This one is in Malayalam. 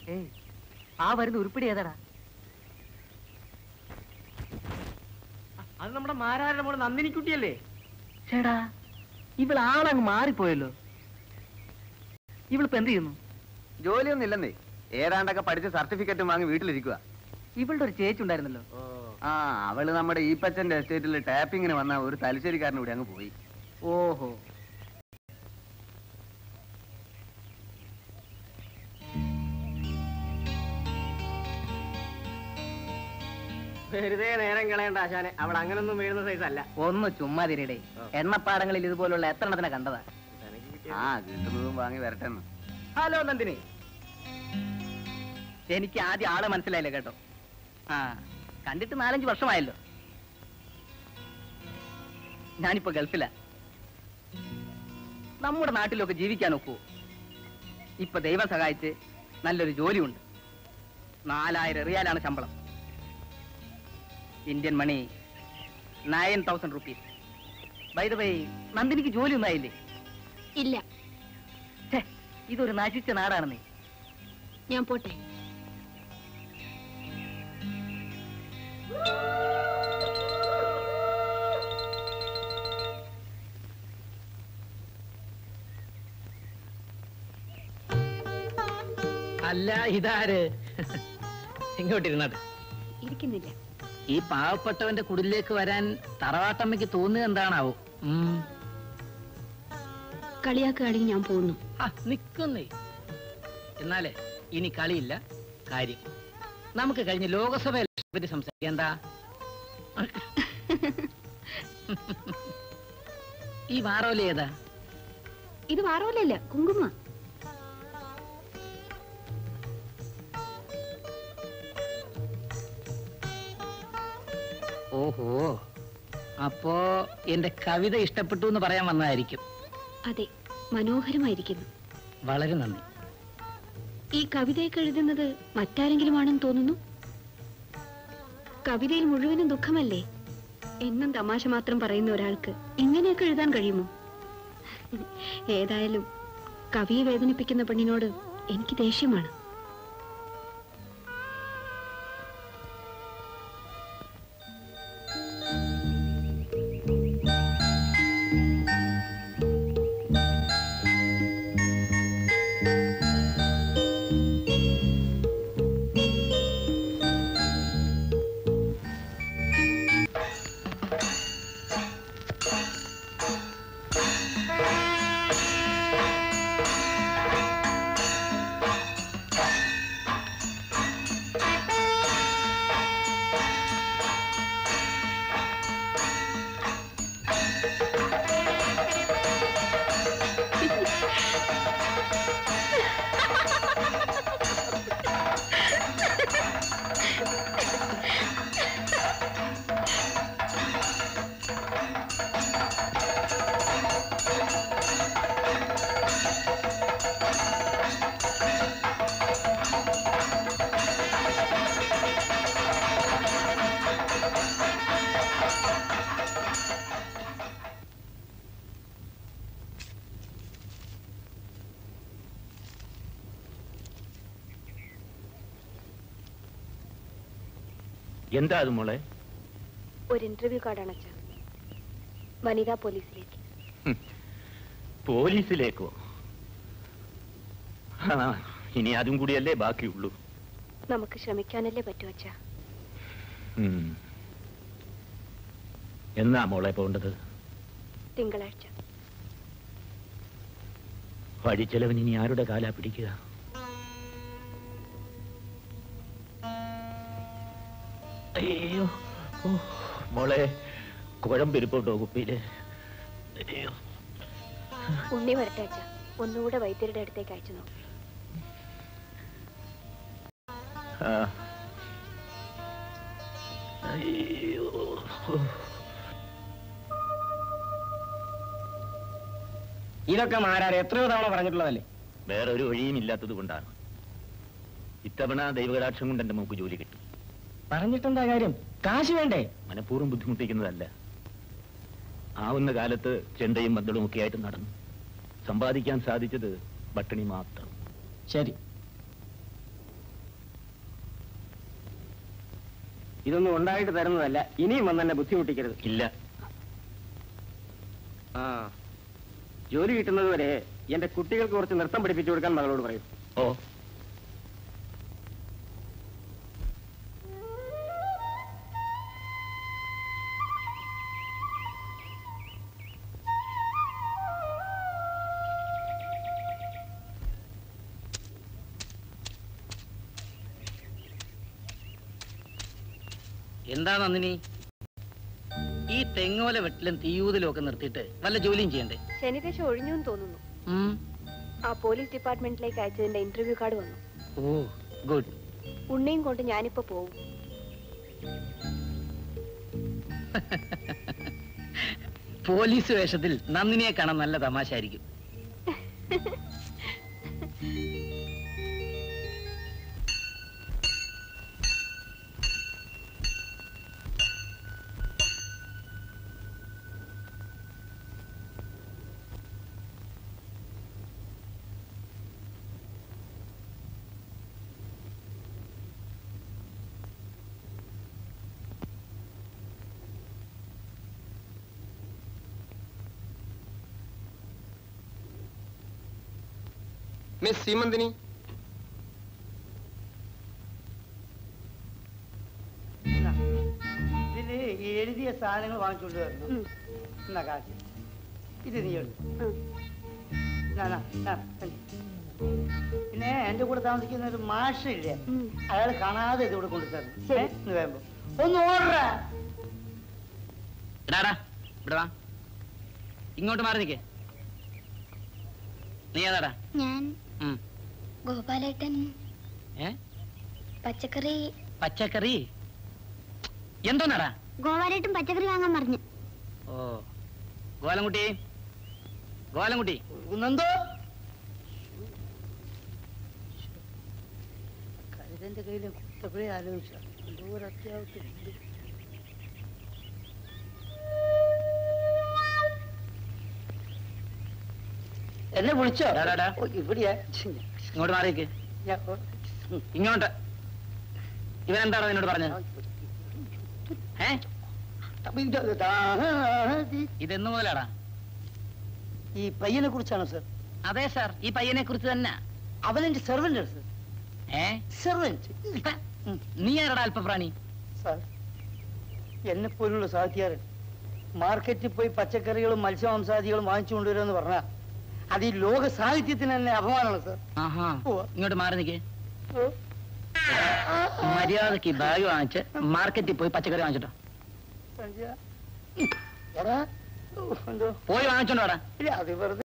ഏയ് ആ വരുന്ന ഉരുപ്പിടി ഏതാടാ അത് നമ്മുടെ മാരാരുടെ മോള് നന്ദിനിക്കുട്ടിയല്ലേ ചേടാ ഇവൾ ആളങ്ങ് മാറിപ്പോയല്ലോ ഇവളിപ്പോ എന്ത് ചെയ്യുന്നു ജോലിയൊന്നും ഇല്ലെന്നേ ഏതാണ്ടൊക്കെ പഠിച്ച് സർട്ടിഫിക്കറ്റും വാങ്ങി വീട്ടിലിരിക്കുക ഇവളുടെ ഒരു ചേച്ചി ഉണ്ടായിരുന്നല്ലോ ആ അവള് നമ്മുടെ ഈപ്പച്ചന്റെ എസ്റ്റേറ്റിൽ ടാപ്പിങ്ങിന് വന്ന ഒരു തലശ്ശേരിക്കാരൻ കൂടി അങ്ങ് പോയി ഓഹോ വെറുതെ നേരം കളയണ്ട ആശാനെ അവൾ അങ്ങനൊന്നും വീഴുന്ന സൈസ് അല്ല ഒന്ന് ചുമ്മാ തിരിയുടെ എണ്ണപ്പാടങ്ങളിൽ ഇതുപോലുള്ള എത്ര എണ്ണത്തിനെ കണ്ടതാ ആ കിട്ടുന്നതും വാങ്ങി വരട്ടെന്ന് ഹലോ നന്ദിനി എനിക്ക് ആദ്യം ആളെ മനസ്സിലായില്ല കേട്ടോ ആ കണ്ടിട്ട് നാലഞ്ച് വർഷമായല്ലോ ഞാനിപ്പോ ഗൾഫിലാ നമ്മുടെ നാട്ടിലൊക്കെ ജീവിക്കാൻ ഒക്കുവോ ഇപ്പൊ ദൈവം സഹായിച്ച് നല്ലൊരു ജോലിയുണ്ട് നാലായിരം റിയാലാണ് ശമ്പളം Indian money nine thousand rupees by the by നന്ദിനിക്ക് ജോലി ഒന്നായില്ലേ ഇല്ല ഛെ, ഇതൊരു നശിച്ച നാടാണെന്നേ ഞാൻ പോട്ടെ അല്ല ഇതാര് ഇങ്ങോട്ടിരുന്നത് ഇരിക്കുന്നില്ല ഈ പാവപ്പെട്ടവന്റെ കുടിലേക്ക് വരാൻ തറവാട്ടമ്മയ്ക്ക് തോന്നുക എന്താണാവോ ഉം. കളിയാക്കുകയാണെങ്കിൽ ഞാൻ പോകുന്നു ആ, നിക്കുന്നേ എന്നാലേ ഇനി കളിയില്ല കാര്യം നമുക്ക് കഴിഞ്ഞ ലോകസഭ ഇലക്ഷനെ പറ്റി സംസാരിക്കാം എന്താ ഈ വാറോല ഏതാ ഇത് വാറോലല്ല കുങ്കുമ ഓഹോ അപ്പോ എന്റെ കവിത ഇഷ്ടപ്പെട്ടു എന്ന് പറയാൻ വന്നതായിരിക്കും അതെ മനോഹരമായിരിക്കുന്നു വളരെ നന്ദി ഈ കവിതയൊക്കെ എഴുതുന്നത് മറ്റാരെങ്കിലും ആണെന്ന് തോന്നുന്നു കവിതയിൽ മുഴുവനും ദുഃഖമല്ലേ എന്നും തമാശ മാത്രം പറയുന്ന ഒരാൾക്ക് ഇങ്ങനെയൊക്കെ എഴുതാൻ കഴിയുമോ ഏതായാലും കവിയെ വേദനിപ്പിക്കുന്ന പെണ്ണിനോട് എനിക്ക് ദേഷ്യമാണ് എന്താ അത് മോളെ ഒരു ഇന്റർവ്യൂ കാർഡാണ് അച്ഛാ വനിതാ പോലീസിലേക്ക് പോലീസിലേക്കോ ആ, ഇനി അതും കൂടിയല്ലേ ബാക്കിയുള്ളൂ നമുക്ക് ശ്രമിക്കാനല്ലേ പറ്റൂ അച്ഛാ ഉം. എന്നാ മോളെ പോണ്ടത് തിങ്കളാഴ്ച വഴിച്ചെലവിന് ഇനി ആരുടെ കാലാ പിടിക്കുക അയ്യോ ഓ, മോളെ കുഴമ്പിരിപ്പുണ്ടോ കുപ്പിയില് അയ്യോ ഉണ്ണി വരട്ടെ അച്ഛാ ഒന്നുകൂടെ വൈദ്യരുടെ അടുത്തേക്ക് അയച്ചു നോക്കും ആ. അയ്യോ ഇതൊക്കെ മാരാരെ എത്രയോ തവണ പറഞ്ഞിട്ടുള്ളതല്ലേ വേറെ ഒരു വഴിയും ഇല്ലാത്തത് കൊണ്ടാണ് ഇത്തവണ ദൈവകടാക്ഷം കൊണ്ട് എന്റെ മൂക്ക് ജോലി കിട്ടും പറഞ്ഞിട്ടെന്താ കാര്യം കാശ് വേണ്ടേ മനഃപൂർവ്വം ബുദ്ധിമുട്ടിക്കുന്നതല്ല ആവുന്ന കാലത്ത് ചെണ്ടയും ബന്ധവും ഒക്കെ ആയിട്ട് നടന്നു സമ്പാദിക്കാൻ സാധിച്ചത് പട്ടിണി മാത്രം ശരി ഇതൊന്നും ഉണ്ടായിട്ട് തരുന്നതല്ല ഇനിയും വന്ന് എന്നെ ബുദ്ധിമുട്ടിക്കരുത് ഇല്ല ആ ജോലി കിട്ടുന്നത് വരെ എന്റെ കുട്ടികൾക്ക് കുറച്ച് നൃത്തം പഠിപ്പിച്ചു കൊടുക്കാൻ മകളോട് പറയും ഓ എന്താ നന്ദിനി ഈ തെങ്ങോല വെട്ടിലും തീയൂതിലും ഒക്കെ നിർത്തിയിട്ട് വല്ല ജോലിയും ചെയ്യണ്ടേ ശനിദശ ഒഴിഞ്ഞു എന്ന് തോന്നുന്നു ഉം. ആ പോലീസ് ഡിപ്പാർട്ട്മെന്റിലേക്ക് അയച്ചതിന്റെ ഇന്റർവ്യൂ കാർഡ് വന്നു ഓ ഗുഡ് ഉണ്ണിയും കൊണ്ട് ഞാനിപ്പോ പോവും പോലീസ് വേഷത്തിൽ നന്ദിനിയെ കാണാൻ നല്ല തമാശ ആയിരിക്കും മിസ് സീമന്തിനി ഇതില് എഴുതിയ സാധനങ്ങൾ വാങ്ങിച്ചുകൊണ്ട് വരണം എന്നാ കാശ് ഇത് നീ എടുത്തു ഉം. പിന്നെ എന്റെ കൂടെ താമസിക്കുന്ന ഒരു മാഷില്ലേ ഉം. അയാൾ കാണാതെ ഇത് ഇവിടെ കൊണ്ടു തരണം ശരി. ഏ? ഇന്ന് വേമ്പോ ഒന്ന് ഓർഡറാ എടാടാ ഇവിടെ വാ ഇങ്ങോട്ട് മാറി നിൽക്കേ നീ ഏതാടാ ഞാൻ ഉം. ഗോപാലേട്ടൻ ഏ പച്ചക്കറി പച്ചക്കറി എന്തോന്നാടാ ഗോപാലേട്ടൻ പച്ചക്കറി വാങ്ങാൻ പറഞ്ഞു ഓ ഗോലംകുട്ടി ഗോലംകുട്ടി കുന്നന്തോ കരുതന്റെ കയ്യിലെ കുത്തപ്പഴേ ആലോചിച്ച എന്തോ ഒരു അത്യാവശ്യം ഉണ്ട്. എന്നെ വിളിച്ചോ ഡാ, ഡാ, ഡാ. ഓ, ഇവിടെയാ ഇങ്ങോട്ട് മാറി നിൽക്ക് ഞാൻ ഓ, ഉം. ഇങ്ങോട്ട് ഇവൻ എന്താണോ നിന്നോട് പറഞ്ഞത് ഏ അപ്പൊ ഇത് ദാ, ഈ- ഇതെന്നു മുതലാടാ ഈ പയ്യനെ കുറിച്ചാണോ സർ അതെ സാർ ഈ പയ്യനെ കുറിച്ച് തന്നെ അവനെന്റെ സെർവന്റ് സർ ഏ സെർവന്റ് നീ ആരടാ അല്പപ്രാണി സാർ എന്നെ പോലുള്ള സാഹിത്യകാരൻ മാർക്കറ്റിൽ പോയി പച്ചക്കറികളും മത്സ്യമാംസാദികളും വാങ്ങിച്ചു കൊണ്ടുവരുമെന്ന് പറഞ്ഞാൽ അത് ഈ ലോക സാഹിത്യത്തിന് തന്നെ അപമാനമാണ് സാർ ആഹാ ഉവ്വ. ഇങ്ങോട്ട് മാറി നിൽക്കേ ഓ. മര്യാദക്ക് ഈ ബാഗ് വാങ്ങിച്ച് മാർക്കറ്റിൽ പോയി പച്ചക്കറി വാങ്ങിച്ചിട്ടോ സഞ്ജയ. എടാ ഓ, എന്തോ പോയി വാങ്ങിച്ചോണ്ട് വാടാ ഇല്ല അത് വെറുതെ